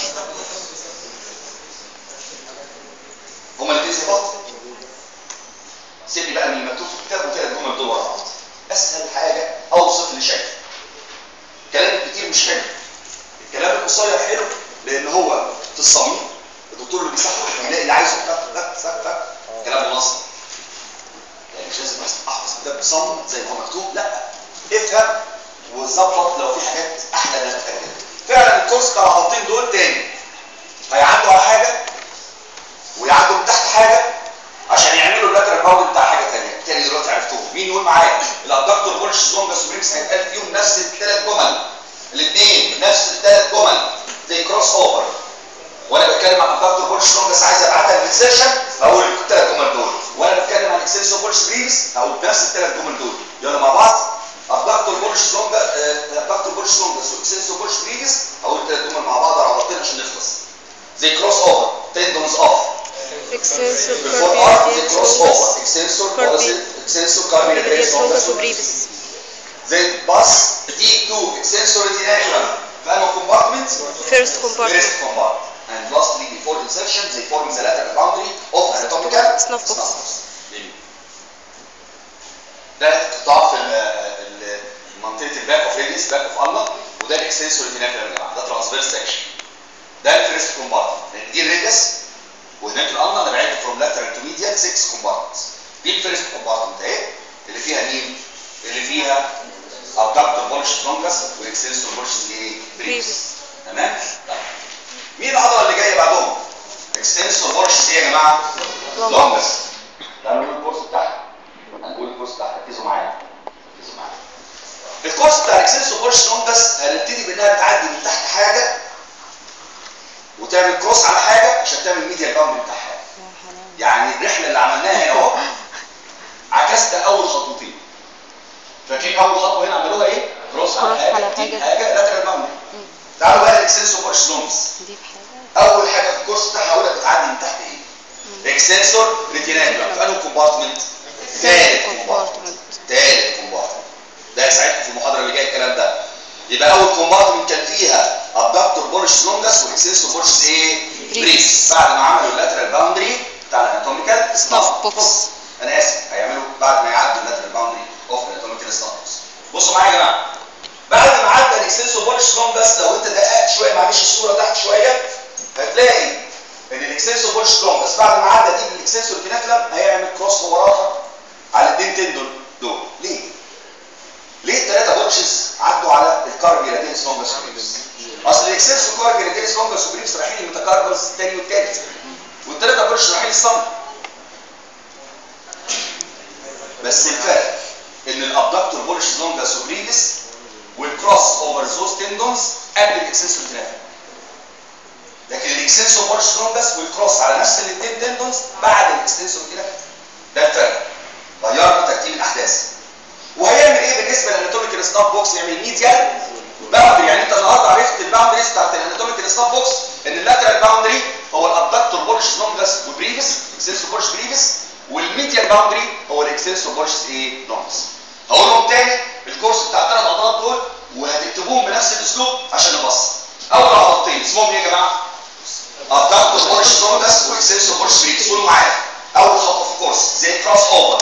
هما الاثنين زي بعض سيب لي بقى من المكتوب في الكتاب وكده الجمل دول ورا بعض اسهل حاجه اوصف اللي شايفه الكلام الكتير مش حلو الكلام القصير حلو لان هو في الصميم الدكتور اللي بيصحح يلاقي اللي عايزه تك تك تك تك كلام منظم يعني مش لازم بس احفظ كتاب بصمم زي ما هو مكتوب لا افهم وظبط لو في حاجات احلى من الحاجات فعلا الكورس بتاع العضلتين دول تاني هيعدوا على حاجه ويعدوا من تحت حاجه عشان يعملوا اللاترال باوند بتاع حاجه ثانيه تاني دلوقتي عرفتوه مين يقول معايا الادكتور بولش لونجس بريكس هيتقال فيهم نفس الثلاث جمل الاثنين نفس الثلاث جمل زي كروس اوفر وانا بتكلم عن الدكتور بولش لونجس عايز ابعتها للسيشن اقول الثلاث جمل دول وانا بتكلم عن اكسنسو بولش بريفس اقول نفس الثلاث جمل دول يلا مع بعض الدكتور بولش لونجس الدكتور بولش لونجس واكسنسو بولش بريفس اقول الثلاث جمل مع بعض على عضلتين عشان نخلص زي كروس اوفر تندونز اوف Extensor before arm زي carpi كروس radius اوفر longus. اكسنسور Carpi- بوليسيد اكسنسور كاربي Radius ريديس longus لونجس وبريفس then bus D2 extensor retinaculum final compartment First compartment. first compartment and lastly before insertion they form the lateral boundary of anatomical Snuff box. جميل. ده قطاع في ال- ال- منطقه الباك اوف ريديس باك اوف الله وده الاكستنسور ريتيناكولم يا جماعه ده ترانسفيرس سكشن ده الفيرست كومبارتمنت لان دي الريدس وهناك الالنا انا بعد فروم لاترال تو ميديال 6 كومبارتمنتس دي الفيرست كومبارتمنت اهي اللي فيها مين اللي فيها ابدكتور بولش لونجس واكسنسور بولش ايه بريفس بريفس. تمام طيب مين العضله اللي جايه بعدهم اكستنسور بولش ايه يا جماعه لونجس. لونجس تعالوا نقول الكورس بتاعها هنقول الكورس بتاعها ركزوا معايا ركزوا معايا الكورس بتاع الاكسنسور بولش لونجس هنبتدي بانها بتعدي من تحت حاجه وتعمل كروس على حاجه عشان تعمل ميديا باوند بتاعها يعني الرحله اللي عملناها هنا اهو عكست اول خطوتين فاكرين اول خطوه هنا عملوها ايه كروس على كروس حاجه على دي حاجة. حاجه لاترال باوند تعالوا بقى الاكسنسور بولش لونجس دي بحاجة اول حاجه في الكورس بتاعها هقولها بتعدي من تحت ايه اكسنسور ريتيناكولار في انهي كومبارتمنت ثالث كومبارتمنت ثالث كومبارتمنت ده هيساعدكم في المحاضره اللي جايه الكلام ده يبقى اول كومبارتمنت كان فيها ابدكتور بولش لونجس واكسنسور بولش ايه بريس بعد ما عملوا اللاترال باوندري بتاع الاناتوميكال Snuff box. انا اسف هيعملوا بعد ما يعدوا اللاترال باوندري اوف الاناتوميكال سناف بوكس بصوا معايا يا جماعه بعد ما عدى الاكسنسور بولش لونجس لو انت دققت شويه معلش الصوره تحت شويه هتلاقي ان الاكسنسور بولش لونجس بعد ما عدى دي بالاكسنسور كيناكلم هيعمل كروس وراها على الدين تندون دول ليه؟ ليه الثلاثه بولشز عدوا على الكاربي رادينس لونجس وبريفس؟ اصل الاكسنسور كاربي رادينس لونجس وبريفس رايحين الميتاكاربلز الثاني والثالث والثلاثه بولشز رايحين الصمت بس الفرق ان الابدكتور بولش لونجس وبريفس والكروس اوفر زوز تندونز قبل الاكسنسور كيناكلم لكن الاكسنسور بولش لونجس والكروس على نفس الاثنين تندونز بعد الاكسنسور كيناكلم ده الفرق غيرنا ترتيب الاحداث وهيعمل ايه بالنسبه للاناتوميكال ستاب بوكس يعمل ميديال باوندري يعني انت النهارده عرفت الباوندريز بتاعت الاناتوميكال ستاب بوكس ان اللاترال باوندري هو الابدكتور بولش لونجس وبريفس اكسنسور بولش بريفس والميديال باوندري هو الاكسنسور بولش ايه لونجس هقولهم تاني الكورس بتاع الثلاث عضلات دول وهتكتبوهم بنفس الاسلوب عشان نبص اول عضلتين اسمهم ايه يا جماعه ابدكتور بولش لونجس واكسنسور بولش بريفس قولوا معايا اول خطوه في الكورس زي كروس اوفر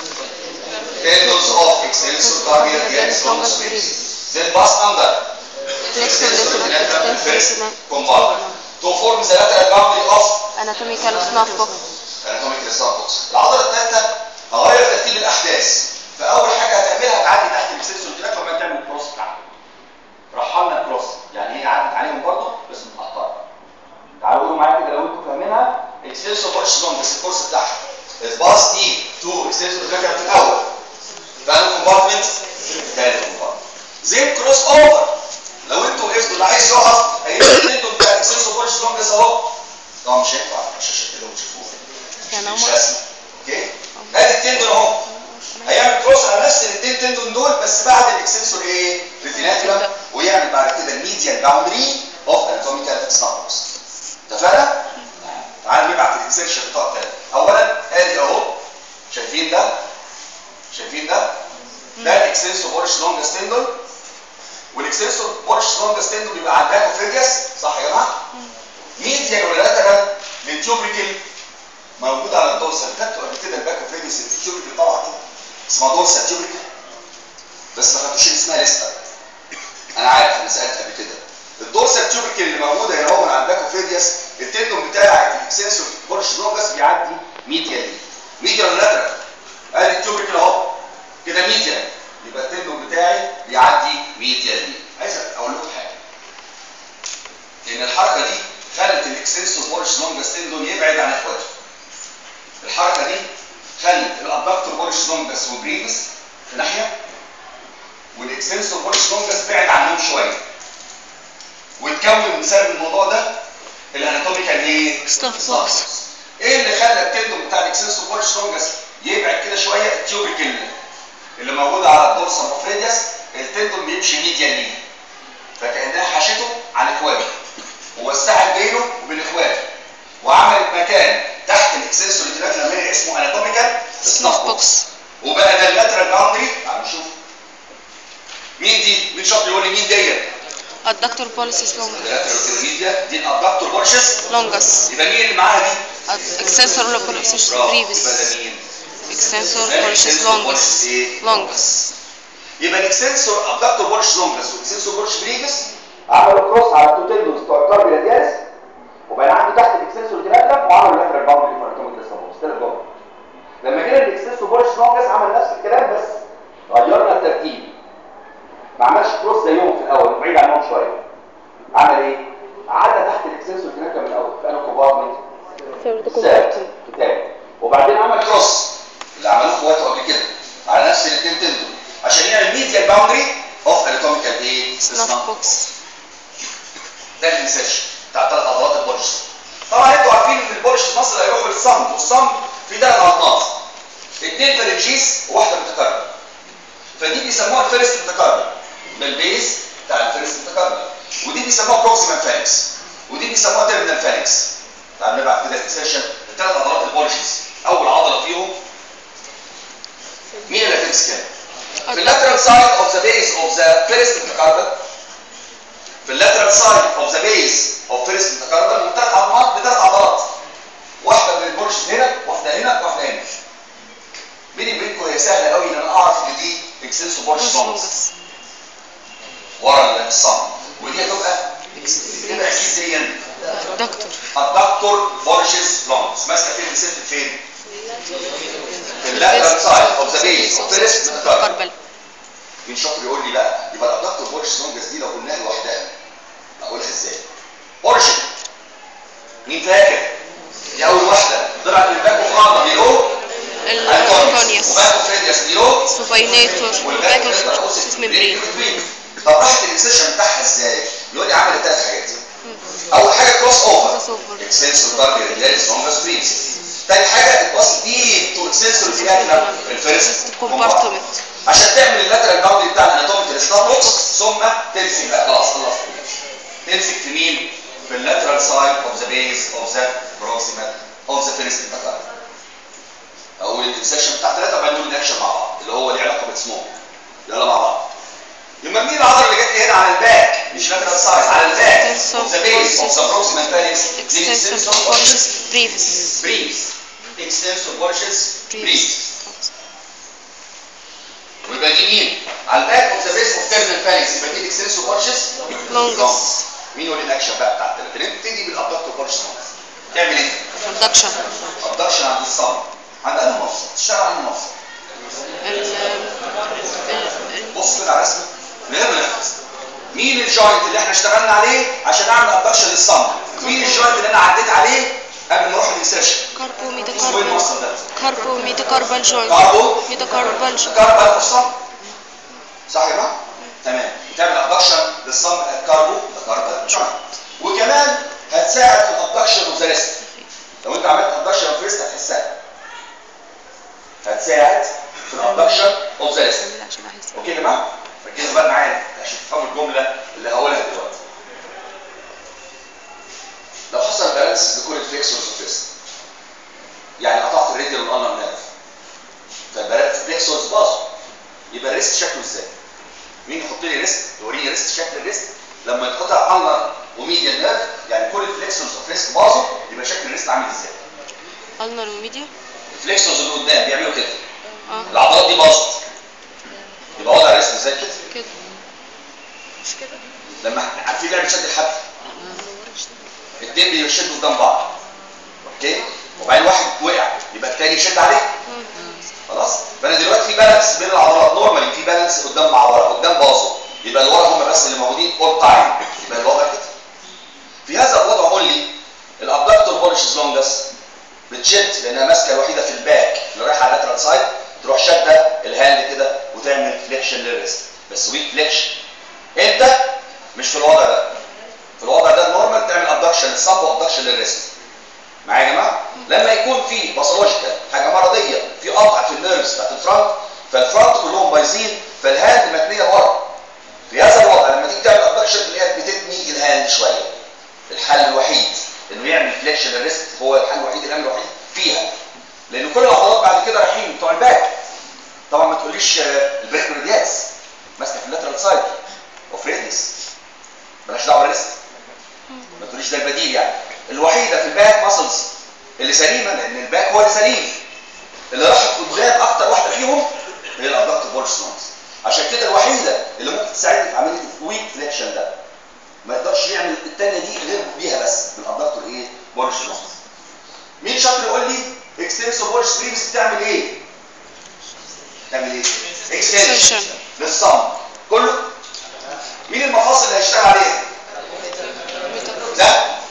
tendons of extensor cardiac radius longus briefs. Then pass under extensor lateral first compartment to form the lateral boundary of anatomical snuff box anatomical snuff box. العضلة الثالثة هغير ترتيب الأحداث. فأول حاجة هتعملها تعدي تحت الاكستنسور كده فما تعمل كروس بتاعها. رحلنا كروس يعني هي عدت عليهم برضه بس متأخرة. تعالوا قولوا معايا كده لو انتوا فاهمينها اكستنسور بولش لونجس الكورس بتاعها. الباس دي تو اكستنسور كده في الأول. فانا كومبارتمنت ثالث كومبارتمنت زي كروس اوفر لو انتوا وقفتوا اللي عايز يقف هيبقى انتوا بتاع الاكسسور بولش لونجس اهو طبعا مش هينفع مش عشان كده وتشوفوه يعني مش هما رسمه اوكي ادي التندون اهو هيعمل كروس على نفس الاثنين تندون دول بس بعد الاكسسور ايه ريتيناكولم ويعمل بعد كده الميديال باوندري اوف اناتوميكال سنابوكس اتفقنا؟ تعالوا نبعت الانسيرشن بتاع الثالث اولا ادي اهو شايفين ده شايفين ده ده الاكسنسور بولش لونجس تندون والاكسنسور بولش لونجس تندون بيبقى على الباك فيجاس صح يا جماعه ميديال ولاترال للتوبريكل موجود على الدورسال خدتوا قبل كده الباك فيجاس التوبريكل طبعا كده اسمها دورسال تيوبريكل بس ما خدتوش اللي اسمها ليستر انا عارف انا سالت قبل كده الدورسال تيوبريكل اللي موجوده هنا هو من على الباك فيجاس التندون بتاع الاكسنسور بولش لونجس بيعدي ميديال ميديال ولاترال ادي التوبريكل اهو كده ميديا يبقى التندون بتاعي بيعدي ميديا دي عايز اقول لكم حاجه ان الحركه دي خلت الاكسنسور بولش لونجس تندون يبعد عن اخواته الحركه دي خلت الابدكتور بولش لونجس وبريفس في ناحيه والاكسنسور بولش لونجس بعد عنهم شويه واتكون بسبب الموضوع ده الاناتوميكال ايه؟ Snuff Snuff box. ايه اللي خلى التندون بتاع الاكسنسور بولش لونجس يبعد كده شويه التيوبيكل اللي موجوده على الدورسال اوفريديس التندون بيمشي ميديا ليه فكانها حشته عن اخواته ووسعت بينه وبين اخواته وعملت مكان تحت الاكسسور ريتيناكولم لما اسمه اناتوميكال snuff box وبقى ده اللاترال باوندري تعالوا نشوف مين دي؟ مين شاطر يقول لي مين ديت؟ الدكتور بوليسيس لونجس اللاترال ميديا دي الابدكتور بورشس لونجس يبقى مين اللي معاها دي؟ اكسنسور بوليسيس برافو بريفس يبقى ده مين؟ اكسنسور ده بوليسيس الإكسنسور لونجس بولشس إيه؟ لونجس يبقى الاكسنسور ابدكتور بولش لونجس والاكسنسور بولش بريفس عملوا كروس على التو تندونز بتوع الكاربي راديالس وبقى عنده تحت الاكسنسور جراتلم وعملوا لاترال باوندري في الاناتوميك ليستابوس ثلاث جمل لما جينا الاكسسو بولش لونجس عمل نفس الكلام بس غيرنا الترتيب ما عملش كروس زيهم في الاول بعيد عنهم شويه عمل ايه عدى تحت الاكسسو هناك من الاول في انه كومبارتمنت ثيرد ثالث كومبارتمنت كتاب وبعدين عمل كروس اللي عملوه في وقته قبل كده على نفس الاثنين دول عشان يعمل ميديال باوندري اوف اناتوميكال ايه سناف بوكس ده الانسيرشن بتاع ثلاث عضلات البولش طبعا انتوا عارفين ان البولش في مصر هيروح للصمت والصمت في ثلاث عضلات اثنين فرنجيس وواحده متكرره فدي بيسموها الفيرست متكرر من البيز بتاع الفيرست متكرر ودي بيسموها بروكسيمال فالكس ودي بيسموها تيرمينال فالكس تعال نبعت كده الانسيرشن الثلاث عضلات البولشز اول عضله فيهم مين اللي هتمسكها؟ في اللاترال سايد اوف ذا بيز اوف ذا فيرست متكرر في اللاترال سايد اوف ذا بيز اوف فيرست متكرر من ثلاث عضلات بثلاث عضلات واحده من البولشز هنا واحده هنا واحده هنا بيني وبينكم هي سهله قوي ان انا اعرف ان دي اكسنسو بولش لونجس ورا الصم ودي هتبقى يبقى اكيد زي دكتور الدكتور بولشز لونجس ماسكه فين الست فين؟ في اللاترال سايد اوف ذا بيز اوف فيرست متكرر كربل مين شاطر يقول لي بقى يبقى الادكتور بولش لونجس دي لو قلناها لوحدها اقولها ازاي اورشن مين فاكر دي اول واحده طلعت من باك وخاضه دي لو الكونيوس وباك وفريدياس دي لو سوباينيتور والباك باك ممبرين طب راحت الانسيشن بتاعها ازاي يقول لي عملت ثلاث حاجات اول حاجه كروس اوفر Cross over. اكسنسور تارجت ريليز لونجس بريز تاني حاجه الباص دي تو اكسنسور فياتنا في الفيرست كومبارتمنت عشان تعمل اللاترال باوندري بتاع الاناتوميكال ستابوكس ثم تمسك بقى خلاص خلاص تمسك في مين؟ في اللاترال سايد اوف ذا بيز اوف ذا بروكسيمال اوف ذا فيرست ميتاكارد اقول الانسيشن بتاع ثلاثه وبعدين نقول الاكشن مع بعض اللي هو ليه علاقه بسموك يلا مع بعض يبقى مين العضله اللي جت لي هنا على الباك مش لاترال سايد على الباك اوف ذا بيز اوف ذا بروكسيمال فالكس دي اكستنسور اكستنسور بولشز بريفس بريز اكستنسور بولشز بريز بريفس ويبقى دي مين؟ على الباك اوف ذا بيس اوف تيرمينال فالكس يبقى دي الاكستنسور بولشز لونجس مين يقول الاكشن بقى بتاع الثلاثه نبتدي بالابدكتور بولشز تعمل ايه؟ ابدكشن ابدكشن عند الصم عند انهي مفصل؟ تشتغل على انهي مفصل؟ بص كده على رسمه من غير ما نحفظ مين الجوينت اللي احنا اشتغلنا عليه عشان اعمل ابدكشن للصم؟ مين الجوينت اللي انا عديت عليه قبل ما اروح الانسيرشن؟ كاربو اسمه ايه ميتاكاربال المفصل ده؟ كاربو ميتاكاربال جوينت كاربو ميتاكاربال جوينت كاربال الصم صح يا جماعه؟ تمام بتعمل ابدكشن للصم الكاربو كاربال جوينت وكمان هتساعد في الابدكشن اوف ذا ريست لو انت عملت ابدكشن اوف ريست هتحسها هتساعد في الابدكشن اوف ذا ريست عشان احس اوكي يا جماعه ركزوا بقى معايا عشان تفهموا الجمله اللي هقولها دلوقتي لو حصل بالانس لكل الفليكسورز اوف ريست يعني قطعت الراديال والانر نيرف فالفليكسورز باظوا يبقى الريست شكله ازاي مين يحط لي ريست يوريني ريست شكل الريست لما يتقطع انر وميديال نيرف يعني كل الفليكسورز اوف ريست باظوا يبقى شكل الريست عامل ازاي النر وميديا الفليكسورز اللي قدام بيعملوا كده اه العضلات دي باظت يبقى وضع الريست ازاي كده كده مش كده لما في لعبه شد الحبل الاثنين بيشدوا قدام بعض اوكي وبعدين واحد وقع يبقى الثاني يشد عليه خلاص فانا دلوقتي في بالانس بين العضلات نورمالي في بالانس قدام مع ورا قدام باظوا يبقى اللي ورا هم بس اللي موجودين اول تايم يبقى الوضع كده في هذا الوضع قول لي الابدكتور بولشز لونجس بتشد لانها ماسكه الوحيده في الباك اللي رايحه على اللاترال سايد تروح شاده الهاند كده وتعمل فليكشن للريست بس ويك فليكشن انت مش في الوضع ده في الوضع ده النورمال تعمل ابدكشن للصب وابدكشن للريست معايا يا جماعه لما يكون في باثولوجيكال حاجه مرضيه في قطع في النيرفز بتاعت الفرونت فالفرونت كلهم بايظين فالهاند متنيه ورا في هذا الوضع لما تيجي تعمل ابدكشن تلاقيها بتتني الهاند شويه الحل الوحيد انه يعمل فليكشن للريست هو الحل الوحيد الامر الوحيد فيها لان كل العضلات بعد كده رايحين بتوع الباك طبعا ما تقوليش آه، البريك ريدياس ماسكه في اللاترال سايد اوف ريديس بلاش دعوه بالريست ما تقوليش ده البديل يعني الوحيده في الباك ماسلز اللي سليمه لان الباك هو اللي سليم اللي راحت قدام اكتر واحده فيهم هي الابدكتور بورسونز عشان كده الوحيده اللي ممكن تساعدني في عمليه الويك فليكشن ده ما يقدرش يعمل الثانيه دي غير بيها بس بالابدكتور ايه بورسونز مين شاطر يقول لي اكستنسور بولش بريفس بتعمل ايه بتعمل ايه اكستنشن Extension. للصم كله مين المفاصل اللي هيشتغل عليها لا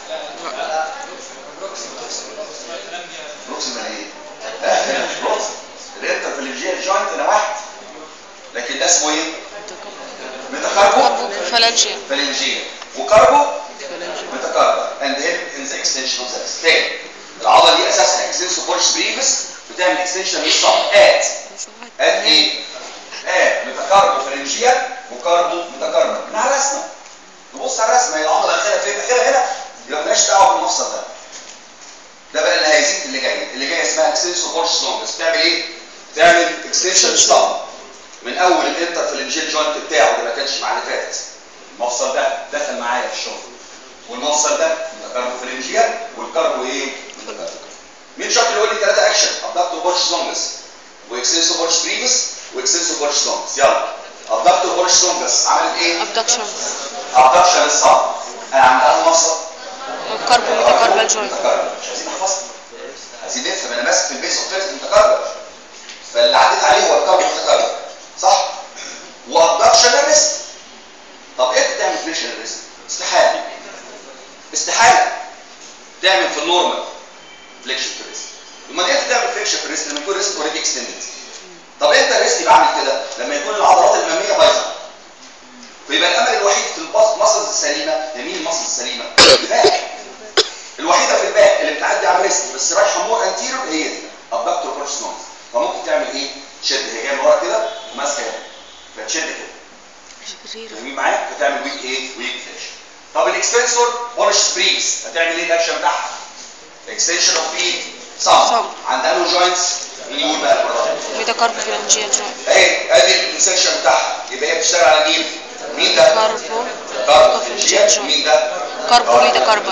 بروكسيمال ايه لا بروكسيمال الانترفلنجيال جوينت انا واحد لكن ده اسمه ايه ميتاكاربو كاربو فالانجيا فالنجيال وكاربو ميتاكاربو and help in the extension of the wrist. تاني العضله دي اساسها اكستنسور بولش بريفس بتعمل اكستنشن للصم ات ات ايه ات ميتاكاربو فالنجيال وكاربو ميتاكاربو من على الرسمه نبص على الرسمه هي العضله اخرها فين اخرها هنا يبقى مالهاش دعوه بالمفصل ده ده بقى اللي هيزيد اللي جاي اللي جاي اسمها اكستنسور بولش لونجس بتعمل ايه بتعمل اكستنشن للصم من اول الانترفلنجيال جوينت بتاعه اللي ما كانش مع اللي فاتت المفصل ده دخل معايا في الشغل والمفصل ده ميتاكاربوفلنجيال والكاربو ايه ميتاكاربو. مين شاطر يقول لي ثلاثه اكشن ابدكتور بولش لونجس واكسنسور بولش بريفس واكسنسور بولش لونجس يلا ابدكتور بولش لونجس عملت ايه ابدكشن ابدكشن للصم انا عند اول مفصل كاربو ميتاكاربال جوينت متكرر مش عايزين نحفظها عايزين نفهم انا ماسك في البيس اوف فيرست متكرر فاللي عديت عليه هو الكارب متكرر صح وابدكشن الريست طب ايه بتعمل فليكشن الريست استحاله استحاله تعمل في النورمال فليكشن في الريست امال ايه بتعمل فليكشن في الريست لما يكون الريست اوريدي اكستندد طب امتى الريست يبقى عامل كده لما يكون العضلات الاماميه بايظه فيبقى الامل الوحيد في المسلز السليمه يمين المسلز السليمه الباك الوحيده في الباك اللي بتعدي على الريست بس رايحه مور انتيريور هي دي ابدكتور بورس نوز فممكن تعمل ايه تشد هي جايه من ورا كده وماسكه هنا فتشد كده شريرة فاهمين معايا فتعمل ويك ايه ويك فلاش طب الاكستنسور بولش سبرينجز هتعمل ايه الاكشن بتاعها اكستنشن اوف ايه صم صم. عندها له جوينتس نقول بقى البرادة. ميتاكاربو فالانجيا جوينت اهي ادي الانسكشن بتاعها يبقى هي بتشتغل على مين مين ده كاربو كاربو فالانجيا مين جوينت ده كاربو ميتاكاربال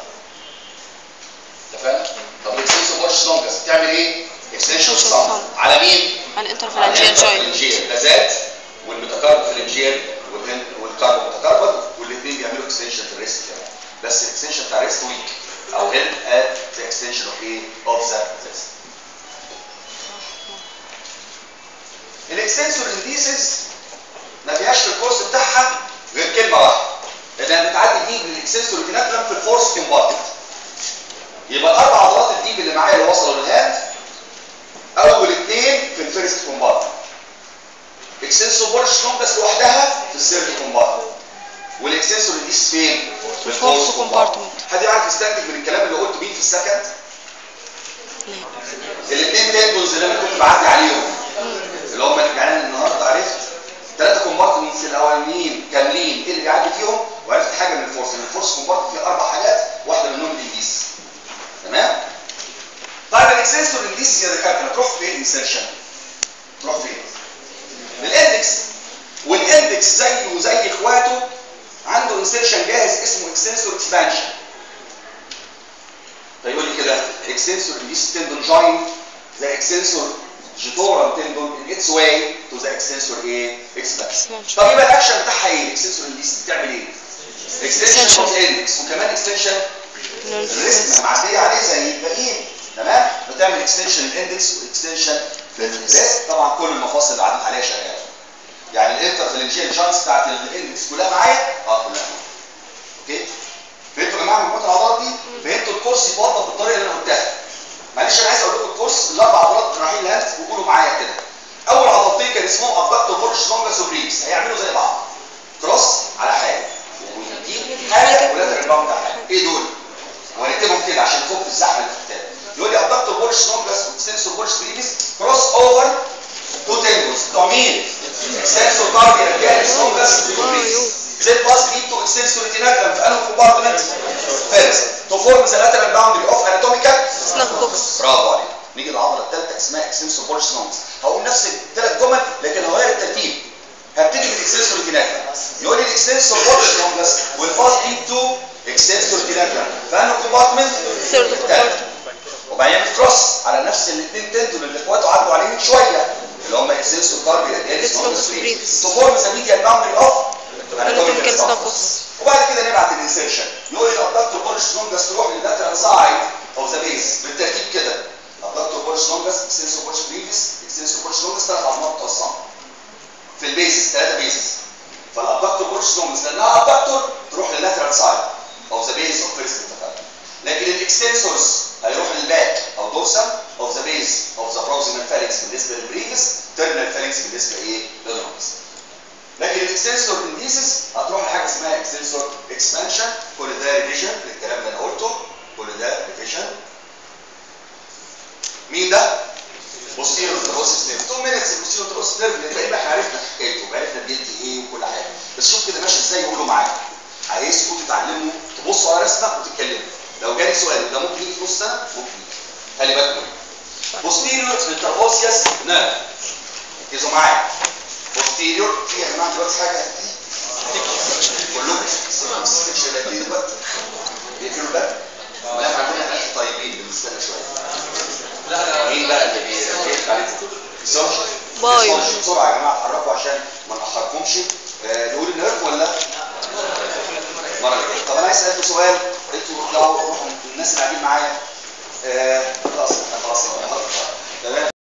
اتفقنا طب الاكستنسور بولش لونجس بتعمل ايه اكستنشن Extension صم صم. على مين على الانترفالانجيا جوينت الفلنجيال لازات والميتاكاربوفلنجيال والكاربو ميتاكاربال والاثنين بيعملوا اكستنشن في الريست كمان بس الاكستنشن بتاع الريست ويك او هيلب ات ذا اكستنشن اوف ايه اوف ذا ريست الاكستنسور انديسز ما فيهاش في الكورس بتاعها غير كلمه واحده لانها بتعدي دي من الاكستنسور فيناترم في الفورس كومبارتمنت يبقى الاربع عضلات الديب اللي معايا اللي وصلوا للهاند اول اثنين في الفيرست كومبارتمنت اكسنسور بولش لونجس لوحدها في السيرد كومبارتمنت والاكسنسور انديس فين في الفورس compartment. كومبارتمنت حد يعرف يستنتج من الكلام اللي قلته مين في السكند الاثنين تندونز اللي انا كنت بعدي عليهم اللي هم يعني أنا النهارده عرفت ثلاثه كومبارتمنتس الاولانيين كاملين ايه اللي بيعدي فيهم وعرفت حاجه من الفورس ان الفورس كومبارتمنت فيه اربع حاجات واحده منهم الانديس تمام طيب الاكسنسور انديس يا دكاتره تروح فين الانسرشن تروح فين الاندكس والاندكس زيه وزي اخواته عنده انسرشن جاهز اسمه اكسنسور اكسبانشن فيقول لي كده اكسنسور انديس تندون جوين ذا اكسنسور جيتورم تندون in its way to the extensor ايه اكسبانشن Expansion. طب يبقى الاكشن بتاعها ايه الاكسنسور انديس بتعمل ايه اكستنشن اوف اندكس وكمان اكستنشن الريسك معديه عليه زي الباقيين تمام بتعمل اكستنشن الاندكس واكستنشن في الريسك طبعا كل المفاصل اللي عدت عليها شغاله يعني الانترفلنجيال جانس بتاعت الاندكس كلها معايا اه كلها اوكي فهمتوا يا جماعه مجموعه العضلات دي فهمتوا الكورس يتوضب بالطريقه اللي انا قلتها معلش انا عايز اقول لكم الكورس الاربع عضلات رايحين لهاند وقولوا معايا كده اول عضلتين كان اسمهم ابدكتور بورش لونجس وبريكس هيعملوا زي بعض كروس على حاجه ودي حاجه ولازم الباوند على حاجه ايه دول ونكتبهم كده عشان نفك الزحمه اللي في الكتاب يقول لي ابدكتور بولش نونجلس وسنسور بولش بريفيس كروس اوفر تو تنجوز بتوع مين؟ سنسور كارديا رجالس نونجلس بريفيس That must lead to extensor retinaculum في انه compartment first to form the lateral boundary of anatomical سناك بوكس برافو عليك نيجي للعضله الثالثه اسمها اكستنسور بولش نونجلس هقول نفس الثلاث جمل لكن هغير الترتيب هبتدي بالاكستنسور retinaculum يقول لي الاكستنسور بولش نونجلس will first lead to extensor retinaculum في انه compartment ثيرد كومبارتمنت وبعدين يعمل كروس على نفس الاثنين تندون اللي اخواته عدوا عليه من شويه اللي هم اسنسور كاربي رادياليس It's نونجلس not بريفيس briefs. تو فورم ذا ميديال باوندري اوف Anatomical snapbox. وبعد كده نبعت الانسيرشن يقول الابدكتور بولش نونجلس تروح لللاترال سايد اوف ذا بيس بالترتيب كده ابدكتور بولش لونجس اكستنسور بولش بريفيس اكستنسور بولش لونجس ثلاث عظمات بتوع الصمت في البيزس ثلاثه بيزس فالابدكتور بولش لونجس لانها ابدكتور تروح لللاترال سايد اوف ذا بيز اوف فيرست لكن الاكستنسورز هيروح للباك او دورسال اوف ذا بيز اوف ذا بروكسيمال فالكس بالنسبه للبريفيس تيرمينال فالكس بالنسبه ايه للرونجس لكن الاكستنسور انديسس هتروح لحاجه اسمها اكستنسور اكسبانشن كل ده ريفيجن للكلام اللي انا قلته كل ده ريفيجن مين ده؟ بوستيريور تروسس نيرف 2 مينتس البوستيريور تروسس نيرف اللي تقريبا احنا عرفنا حكايته وعرفنا بيدي ايه وكل حاجه بس شوف كده ماشي ازاي وقولوا معايا عايزكم تتعلموا تبصوا على رسمه وتتكلموا لو جالي سؤال وده ممكن يجي في نص سنه ممكن يجي خلي بالكم منه بوستيريور انتروسيوس نيرف ركزوا معايا بوستيريور في يا جماعه دلوقتي حاجه هتيجي كلهم مش هتيجي دلوقتي بيقفلوا ده لا احنا عندنا ناس طيبين بنستنى شويه مين بقى اللي بيركز عليكم؟ الزوج بايو. الزوج بسرعه يا جماعه اتحركوا عشان ما ناخركمش آه، نقول النيرف ولا المره اللي جايه طب انا عايز اسالكم سؤال انتوا لو الناس اللي قاعدين معايا آه، خلاص احنا خلاص تمام